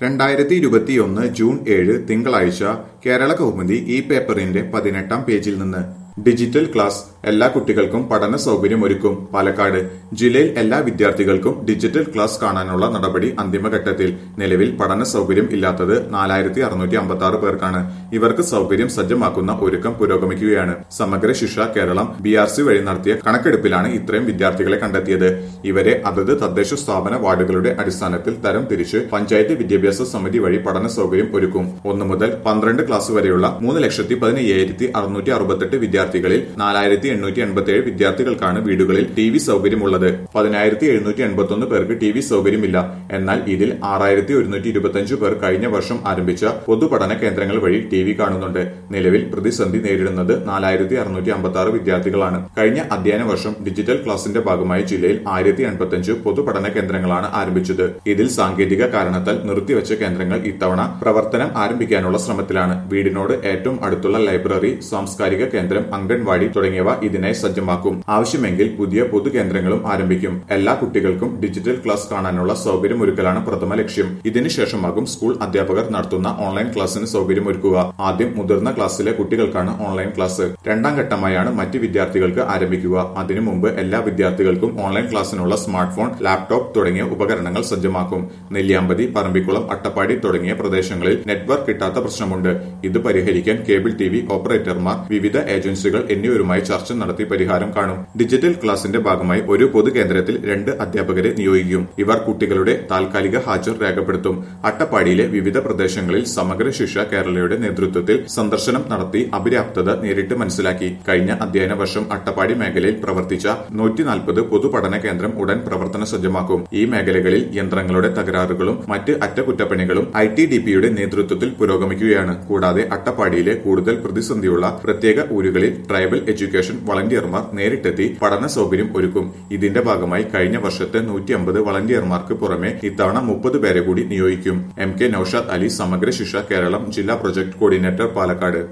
രണ്ടായിരത്തി ഇരുപത്തിയൊന്ന് ജൂൺ ഏഴ് തിങ്കളാഴ്ച കേരള കൗമുദി ഈ പേപ്പറിന്റെ പതിനെട്ടാം പേജിൽ നിന്ന് ഡിജിറ്റൽ ക്ലാസ് എല്ലാ കുട്ടികൾക്കും പഠന സൗകര്യമൊരുക്കും പാലക്കാട് ജില്ലയിൽ എല്ലാ വിദ്യാർത്ഥികൾക്കും ഡിജിറ്റൽ ക്ലാസ് കാണാനുള്ള നടപടി അന്തിമഘട്ടത്തിൽ നിലവിൽ പഠന സൗകര്യം ഇല്ലാത്തത് നാലായിരത്തി അറുന്നൂറ്റി അമ്പത്തി ആറ് പേർക്കാണ് ഇവർക്ക് സൗകര്യം സജ്ജമാക്കുന്ന ഒരുക്കം പുരോഗമിക്കുകയാണ് സമഗ്ര ശിക്ഷ കേരളം ബി ആർ സി വഴി നടത്തിയ കണക്കെടുപ്പിലാണ് ഇത്രയും വിദ്യാർത്ഥികളെ കണ്ടെത്തിയത് ഇവരെ അതത് തദ്ദേശ സ്ഥാപന വാർഡുകളുടെ അടിസ്ഥാനത്തിൽ തരം തിരിച്ച് പഞ്ചായത്ത് വിദ്യാഭ്യാസ സമിതി വഴി പഠന സൗകര്യം ഒരുക്കും ഒന്നു മുതൽ പന്ത്രണ്ട് ക്ലാസ് വരെയുള്ള മൂന്ന് ലക്ഷത്തി പതിനയ്യായിരത്തി അറുന്നൂറ്റി അറുപത്തെട്ട് വിദ്യാർത്ഥികളിൽ നാലായിരത്തി എണ്ണൂറ്റി എൺപത്തി ഏഴ് വിദ്യാർത്ഥികൾക്കാണ് വീടുകളിൽ ടി വി സൗകര്യമുള്ളത് പതിനായിരത്തി എഴുന്നൂറ്റി എൺപത്തി ഒന്ന് പേർക്ക് ടി വി സൗകര്യമില്ല എന്നാൽ ഇതിൽ ആറായിരത്തി ഒരുന്നൂറ്റി ഇരുപത്തിയഞ്ച് പേർ കഴിഞ്ഞ വർഷം ആരംഭിച്ച പൊതുപഠന കേന്ദ്രങ്ങൾ വഴി ടി വി കാണുന്നുണ്ട് നിലവിൽ പ്രതിസന്ധി നേരിടുന്നത് നാലായിരത്തി അറുന്നൂറ്റി അമ്പത്തി ആറ് വിദ്യാർത്ഥികളാണ് കഴിഞ്ഞ അധ്യയന വർഷം ഡിജിറ്റൽ ക്ലാസിന്റെ ഭാഗമായി ജില്ലയിൽ ആയിരത്തി എൺപത്തിയഞ്ച് പൊതുപഠന കേന്ദ്രങ്ങളാണ് ആരംഭിച്ചത് ഇതിൽ സാങ്കേതിക കാരണത്താൽ നിർത്തിവെച്ച കേന്ദ്രങ്ങൾ ഇത്തവണ പ്രവർത്തനം ആരംഭിക്കാനുള്ള ശ്രമത്തിലാണ് വീടിനോട് ഏറ്റവും അടുത്തുള്ള ലൈബ്രറി സാംസ്കാരിക കേന്ദ്രം അംഗൻവാടി തുടങ്ങിയവ ഇതിനായി സജ്ജമാക്കും ആവശ്യമെങ്കിൽ പുതിയ പൊതുകേന്ദ്രങ്ങളും ആരംഭിക്കും എല്ലാ കുട്ടികൾക്കും ഡിജിറ്റൽ ക്ലാസ് കാണാനുള്ള സൗകര്യമൊരുക്കലാണ് പ്രഥമ ലക്ഷ്യം ഇതിനുശേഷമാകും സ്കൂൾ അധ്യാപകർ നടത്തുന്ന ഓൺലൈൻ ക്ലാസ്സിന് സൗകര്യമൊരുക്കുക ആദ്യം മുതിർന്ന ക്ലാസ്സിലെ കുട്ടികൾക്കാണ് ഓൺലൈൻ ക്ലാസ് രണ്ടാം ഘട്ടമായാണ് മറ്റ് വിദ്യാർത്ഥികൾക്ക് ആരംഭിക്കുക അതിനു മുമ്പ് എല്ലാ വിദ്യാർത്ഥികൾക്കും ഓൺലൈൻ ക്ലാസ്സിനുള്ള സ്മാർട്ട് ഫോൺ ലാപ്ടോപ്പ് തുടങ്ങിയ ഉപകരണങ്ങൾ സജ്ജമാക്കും നെല്ലിയാമ്പതി പറമ്പിക്കുളം അട്ടപ്പാടി തുടങ്ങിയ പ്രദേശങ്ങളിൽ നെറ്റ്വർക്ക് കിട്ടാത്ത പ്രശ്നമുണ്ട് ഇത് പരിഹരിക്കാൻ കേബിൾ ടി വി ഓപ്പറേറ്റർമാർ വിവിധ ഏജൻസികൾ എന്നിവരുമായി ചർച്ച നടത്തി പരിഹാരം കാണും ഡിജിറ്റൽ ക്ലാസിന്റെ ഭാഗമായി ഒരു പൊതുകേന്ദ്രത്തിൽ രണ്ട് അധ്യാപകരെ നിയോഗിക്കും ഇവർ കുട്ടികളുടെ താൽക്കാലിക ഹാജർ രേഖപ്പെടുത്തും അട്ടപ്പാടിയിലെ വിവിധ പ്രദേശങ്ങളിൽ സമഗ്ര ശിക്ഷ കേരളയുടെ നേതൃത്വത്തിൽ സന്ദർശനം നടത്തി അപര്യാപ്തത നേരിട്ട് മനസ്സിലാക്കി കഴിഞ്ഞ അധ്യയന വർഷം അട്ടപ്പാടി മേഖലയിൽ പ്രവർത്തിച്ച നൂറ്റി നാൽപ്പത് പൊതുപഠന കേന്ദ്രം ഉടൻ പ്രവർത്തന സജ്ജമാക്കും ഈ മേഖലകളിൽ യന്ത്രങ്ങളുടെ തകരാറുകളും മറ്റ് അറ്റകുറ്റപ്പണികളും ഐ ടി ഡി പിയുടെ നേതൃത്വത്തിൽ പുരോഗമിക്കുകയാണ് കൂടാതെ അട്ടപ്പാടിയിലെ കൂടുതൽ പ്രതിസന്ധിയുള്ള പ്രത്യേക ഊരുകളിൽ ട്രൈബൽ എഡ്യൂക്കേഷൻ വളണ്ടിയർമാർ നേരിട്ടെത്തി പഠന സൗകര്യം ഒരുക്കും ഇതിന്റെ ഭാഗമായി കഴിഞ്ഞ വർഷത്തെ നൂറ്റി അമ്പത് വളണ്ടിയർമാർക്ക് പുറമെ ഇത്തവണ മുപ്പത് പേരെ കൂടി നിയോഗിക്കും എം കെ നൌഷാദ് അലി സമഗ്ര ശിക്ഷ കേരളം ജില്ലാ പ്രൊജക്ട് കോർഡിനേറ്റർ പാലക്കാട്